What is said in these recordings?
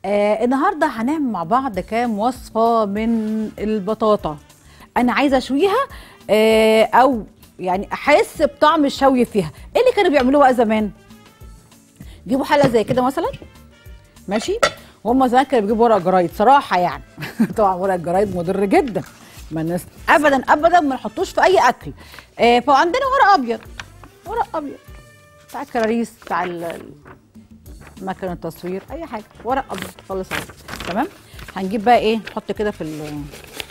آه النهارده هنعمل مع بعض كام وصفه من البطاطا انا عايزه اشويها آه او يعني احس بطعم الشوي فيها ايه اللي كانوا بيعملوه بقى زمان يجيبوا حله زي كده مثلا ماشي وهم زمان كانوا بيجيبوا ورق جرايد صراحه يعني طبعا ورق الجرايد مضر جدا ما الناس ابدا ابدا ما نحطوش في اي اكل آه فعندنا ورق ابيض ورق ابيض بتاع الكراريس بتاع ال- مكنه التصوير اي حاجه ورق ابيض خالص عادي تمام هنجيب بقى ايه نحط كده في ال-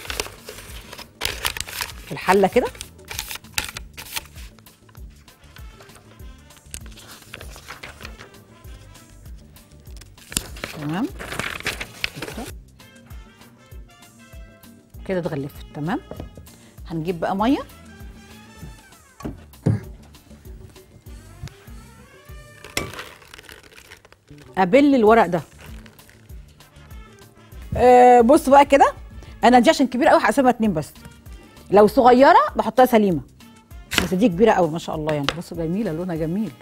في الحله كده تمام كده. كده اتغلفت تمام هنجيب بقى ميه ابل الورق ده أه بص بقى كده انا دي عشان كبيره قوي هقسمها اتنين بس لو صغيره بحطها سليمه بس دي كبيره قوي ما شاء الله يعني بصوا جميله لونها جميل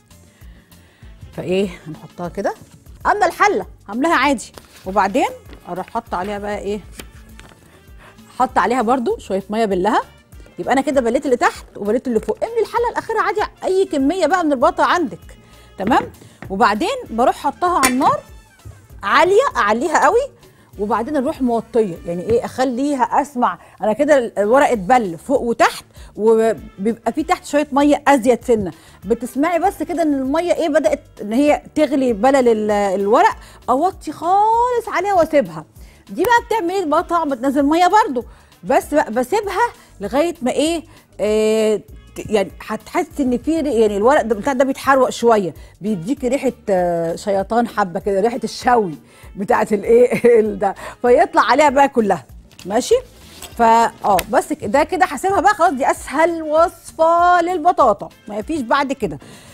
فايه هنحطها كده اما الحله عاملاها عادي وبعدين اروح حاطه عليها بقى ايه حط عليها برده شويه ميه بلها يبقى انا كده بليت اللي تحت وبليت اللي فوق املي الحله الاخيره عادي اي كميه بقى من البطه عندك تمام وبعدين بروح حطها على النار عاليه اعليها قوي وبعدين اروح موطيه يعني ايه اخليها اسمع انا كده الورق اتبل فوق وتحت وبيبقى في تحت شويه ميه ازيد سنه بتسمعي بس كده ان الميه ايه بدات ان هي تغلي بلل ال- الورق اوطي خالص عليها واسيبها دي بقى بتعمل ايه بقى طبعا بتنزل ميه برده بس بقى بسيبها لغايه ما ايه, إيه ت- يعني هتحس ان في ري- يعني الورق ده بتاع ده بيتحروق شويه بيديكي ريحه آه، شيطان حبه كده ريحه الشوي بتاعه الايه ال- ده فيطلع عليها بقى كلها ماشي فا اه بس ك- ده كده هسيبها بقى خلاص دي اسهل وصفه للبطاطا ما فيش بعد كده